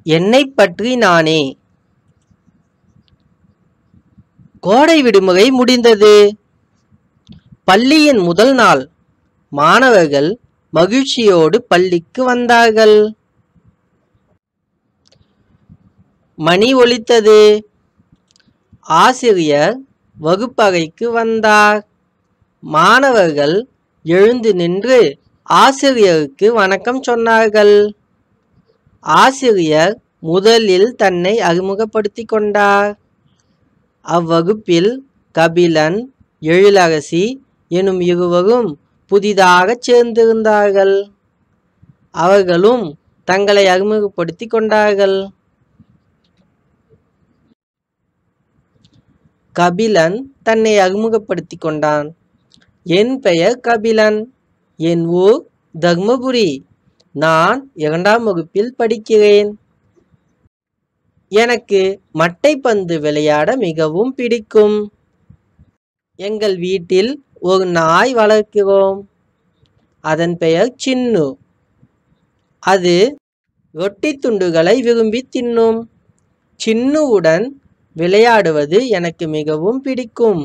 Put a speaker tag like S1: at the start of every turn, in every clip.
S1: என்னைப் பற்றி நானே கோடை விடுமுறை முடிந்தது பள்ளியின் முதல் நாள் மாணவர்கள் மகிழ்ச்சியோடு பள்ளிக்கு வந்தார்கள் மணி ஒலித்தது ஆசிரியர் வகுப்பறைக்கு வந்தார் மாணவர்கள் எழுந்து நின்று ஆசிரியருக்கு வணக்கம் சொன்னார்கள் ஆசிரியர் முதலில் தன்னை அறிமுகப்படுத்திக் கொண்டார் அவ்வகுப்பில் கபிலன் எழிலரசி எனும் இருவரும் புதிதாகச் சேர்ந்திருந்தார்கள் அவர்களும் தங்களை அறிமுகப்படுத்திக் கொண்டார்கள் கபிலன் தன்னை அறிமுகப்படுத்திக் கொண்டான் என் பெயர் கபிலன் என் ஊர் தர்மபுரி நான் இரண்டாம் வகுப்பில் படிக்கிறேன் எனக்கு மட்டைப்பந்து விளையாட மிகவும் பிடிக்கும் எங்கள் வீட்டில் ஒரு நாய் வளர்க்கிறோம் அதன் பெயர் சின்னு அது ரொட்டி துண்டுகளை விரும்பி தின்னும் சின்னுவுடன் விளையாடுவது எனக்கு மிகவும் பிடிக்கும்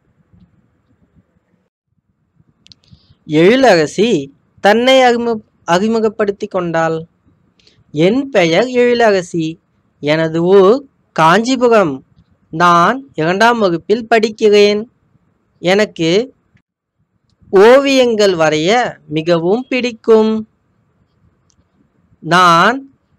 S1: எழிலரசி தன்னை அறிமு அறிமுகப்படுத்திக் கொண்டாள் என் பெயர் எழிலரசி எனது ஊர் காஞ்சிபுரம் நான் இரண்டாம் வகுப்பில் படிக்கிறேன் எனக்கு ஓவியங்கள் வரைய மிகவும் பிடிக்கும் நான்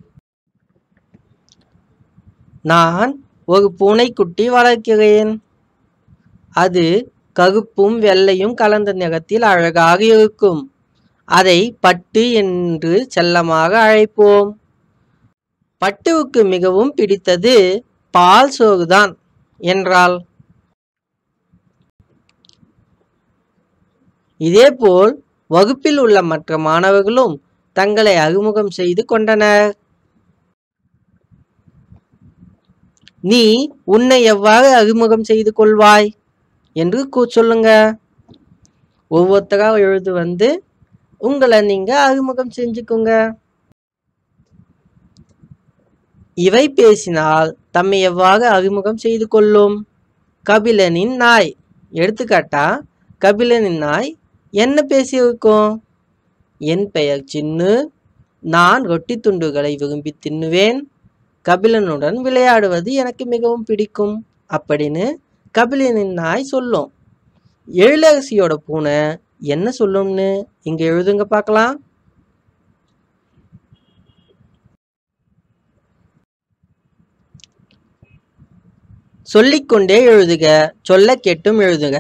S1: நான் ஒரு பூனைக்குட்டி வளர்க்கிறேன் அது கருப்பும் வெள்ளையும் கலந்த நிறத்தில் அழகாக இருக்கும் அதை பட்டு என்று செல்லமாக அழைப்போம் பட்டுவுக்கு மிகவும் பிடித்தது பால் சோறுதான் என்றாள் இதேபோல் வகுப்பில் உள்ள மற்ற மாணவர்களும் தங்களை அறிமுகம் செய்து கொண்டனர் நீ உன்னை எவ்வாறு அறிமுகம் செய்து கொள்வாய் என்று கூ சொல்லுங்க ஒவ்வொருத்தரா எழுது வந்து உங்களை நீங்க அறிமுகம் செஞ்சுக்கோங்க இவை பேசினால் தம்மை எவ்வாறு அறிமுகம் செய்து கொள்ளும் கபிலனின் நாய் எடுத்துக்காட்டா கபிலனின் நாய் என்ன பேசியிருக்கும் என் பெயர் சின்னு நான் ரொட்டி துண்டுகளை விரும்பி தின்னுவேன் கபிலனுடன் விளையாடுவது எனக்கு மிகவும் பிடிக்கும் அப்படின்னு கபிலனின் நாய் சொல்லும் எழிலரசியோட பூனை என்ன சொல்லும்னு இங்க எழுதுங்க பார்க்கலாம் சொல்லிக்கொண்டே எழுதுக சொல்ல கேட்டும் எழுதுக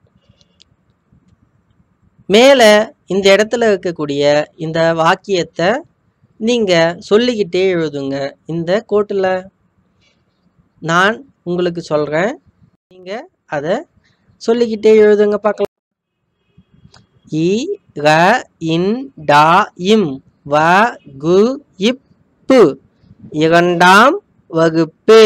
S1: மேலே இந்த இடத்துல இருக்கக்கூடிய இந்த வாக்கியத்தை நீங்க சொல்லிக்கிட்டே எழுதுங்க இந்த கோட்டில் நான் உங்களுக்கு சொல்றேன் நீங்க அதை சொல்லிக்கிட்டே எழுதுங்க பார்க்கலாம் இ ர இன் டா இம் வ கு இப்பு இரண்டாம் வகுப்பு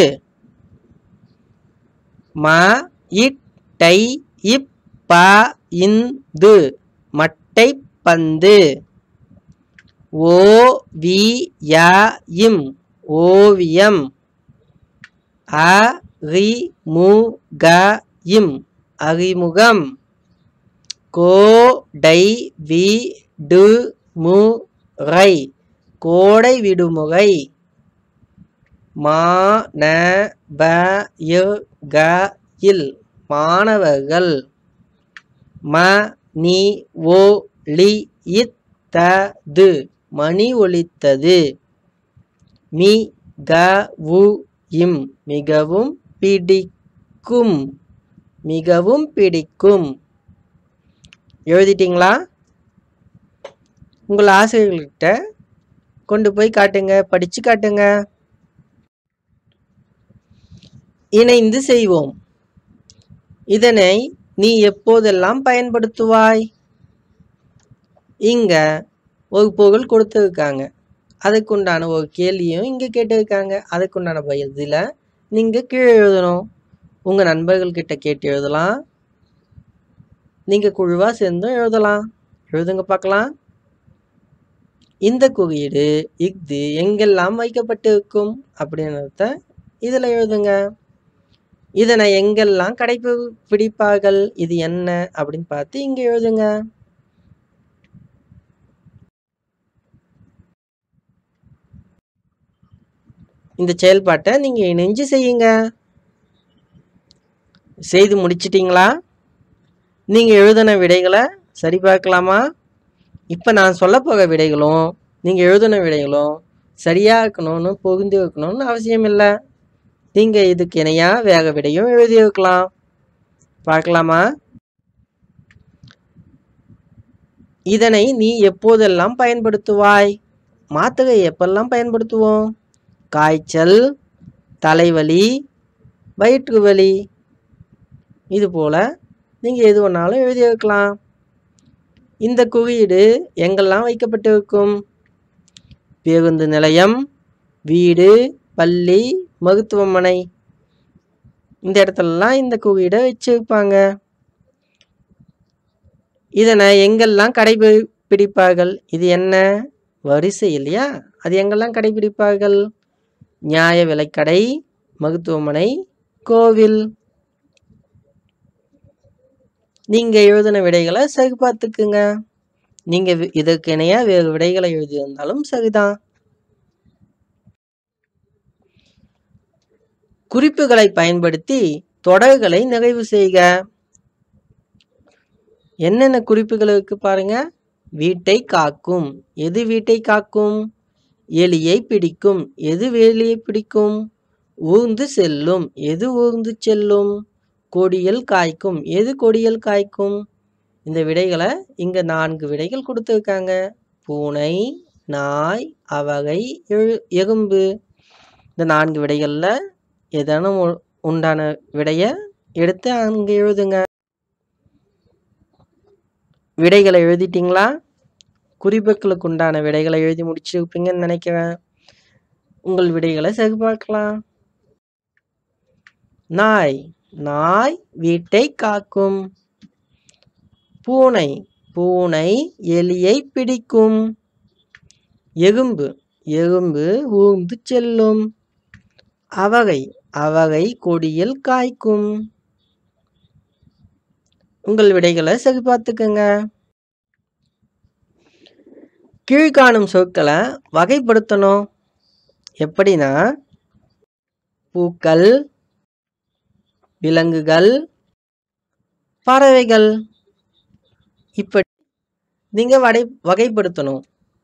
S1: ம இட் டை இப் ப இந்து மட்டைப்பந்து ஓ வி ய இம் ஓவியம் அ ரி மு க இம் அறிமுகம் கோ டை வி டு மு ரை கோடை விடுமுறை மா ந ப ய க இல் மாணவர்கள் ம நீ ஓ லி இத் த து மணி ஒலித்தது மி க வு இம் மிகவும் பிடிக்கும் மிகவும் பிடிக்கும் எழுதிட்டீங்களா உங்கள் ஆசிரியர்கள்கிட்ட கொண்டு போய் காட்டுங்க படிச்சு காட்டுங்க இணைந்து செய்வோம் இதனை நீ எப்போதெல்லாம் பயன்படுத்துவாய் இங்க ஒரு பொருள் கொடுத்துருக்காங்க அதுக்குண்டான ஒரு கேள்வியும் இங்க கேட்டிருக்காங்க அதுக்குண்டான பதில நீங்க கீழே எழுதணும் உங்க நண்பர்கள் கிட்ட கேட்டு எழுதலாம் நீங்க குழுவா சேர்ந்தும் எழுதலாம் எழுதுங்க பார்க்கலாம் இந்த குறியீடு இஃது எங்கெல்லாம் வைக்கப்பட்டிருக்கும் அப்படின்றத இதில் எழுதுங்க இதனை எங்கெல்லாம் கடைபிடிப்பார்கள் இது என்ன அப்படின்னு பார்த்து இங்கே எழுதுங்க இந்த செயல்பாட்டை நீங்கள் இணைஞ்சு செய்யுங்க செய்து முடிச்சிட்டிங்களா நீங்கள் எழுதின விடைகளை சரி பார்க்கலாமா இப்போ நான் சொல்ல போகிற விடைகளும் நீங்கள் எழுதின விடைகளும் சரியாக இருக்கணும்னு பொருந்தி இருக்கணும்னு அவசியம் இல்லை நீங்கள் இதுக்கு இணையாக வேக விடையும் எழுதி வைக்கலாம் பார்க்கலாமா இதனை நீ எப்போதெல்லாம் பயன்படுத்துவாய் மாத்தகை எப்பெல்லாம் பயன்படுத்துவோம் காய்ச்சல் தலைவலி வயிற்று வலி இது போல் நீங்கள் எது வேணாலும் எழுதி வைக்கலாம் இந்த குறியீடு எங்கெல்லாம் வைக்கப்பட்டிருக்கும் பேருந்து நிலையம் வீடு பள்ளி மருத்துவமனை இந்த இடத்துலலாம் இந்த குறியீடை வச்சிருப்பாங்க இதனை எங்கெல்லாம் கடைபிடிப்பார்கள் இது என்ன வரிசை இல்லையா அது எங்கெல்லாம் கடைபிடிப்பார்கள் நியாய விலைக்கடை மருத்துவமனை கோவில் நீங்கள் எழுதின விடைகளை சரி பார்த்துக்குங்க நீங்கள் இதற்கு இணையாக வேறு விடைகளை எழுதியிருந்தாலும் சரிதான் குறிப்புகளை பயன்படுத்தி தொடர்களை நிறைவு செய்க என்னென்ன குறிப்புகள் இருக்கு பாருங்க வீட்டை காக்கும் எது வீட்டை காக்கும் எலியை பிடிக்கும் எது வேலியை பிடிக்கும் ஊர்ந்து செல்லும் எது ஊர்ந்து செல்லும் கொடியல் காய்க்கும் எது கொடியல் காய்க்கும் இந்த விடைகளை இங்கே நான்கு விடைகள் கொடுத்துருக்காங்க பூனை நாய் அவகை எழு எறும்பு இந்த நான்கு விடைகளில் ஏதானும் உ- உண்டான விடையை எடுத்து அங்கே எழுதுங்க விடைகளை எழுதிட்டீங்களா குறிப்புகளுக்கு உண்டான விடைகளை எழுதி முடிச்சிருப்பீங்கன்னு நினைக்கிறேன் உங்கள் விடைகளை சரி பார்க்கலாம் நாய் நாய் வீட்டை காக்கும் பூனை பூனை எலியை பிடிக்கும் எறும்பு எறும்பு ஊர்ந்து செல்லும் அவகை அவகை கொடியில் காய்க்கும் உங்கள் விடைகளை சரி பார்த்துக்கங்க கீழ்காணும் சொற்களை வகைப்படுத்தணும் எப்படின்னா பூக்கள் விலங்குகள் பறவைகள் இப்படி நீங்கள் வடை வகைப்படுத்தணும்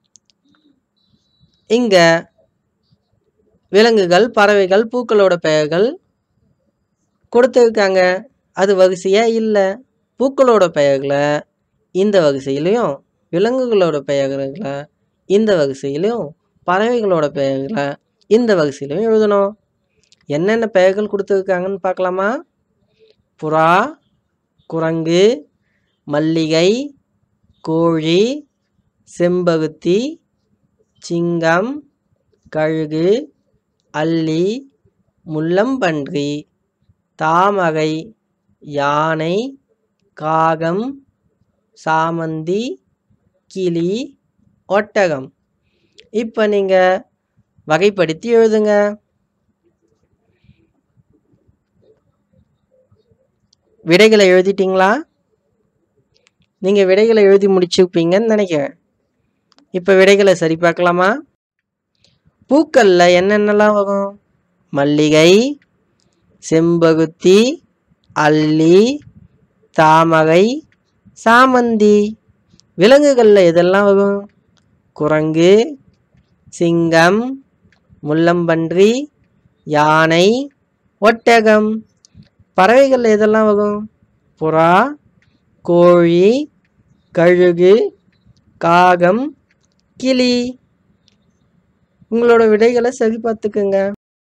S1: இங்கே விலங்குகள் பறவைகள் பூக்களோட பெயர்கள் கொடுத்துருக்காங்க அது வரிசையாக இல்லை பூக்களோட பெயர்களை இந்த வரிசையிலையும் விலங்குகளோட பெயர்களை இந்த வரிசையிலையும் பறவைகளோட பெயர்களை இந்த வரிசையிலையும் எழுதணும் என்னென்ன பெயர்கள் கொடுத்துருக்காங்கன்னு பார்க்கலாமா புறா குரங்கு மல்லிகை கோழி செம்பருத்தி சிங்கம் கழுகு அல்லி முள்ளம்பன்றி தாமரை யானை காகம் சாமந்தி கிளி ஒட்டகம் இப்போ நீங்கள் வகைப்படுத்தி எழுதுங்க விடைகளை எழுதிட்டீங்களா நீங்கள் விடைகளை எழுதி முடிச்சிருப்பீங்கன்னு நினைக்கிறேன் இப்போ விடைகளை சரி பார்க்கலாமா பூக்களில் என்னென்னலாம் வரும் மல்லிகை செம்பருத்தி அல்லி தாமரை சாமந்தி விலங்குகளில் எதெல்லாம் வரும் குரங்கு சிங்கம் முள்ளம்பன்றி யானை ஒட்டகம் பறவைகளில் எதெல்லாம் வரும் புறா கோழி கழுகு காகம் கிளி உங்களோட விடைகளை சரி பார்த்துக்குங்க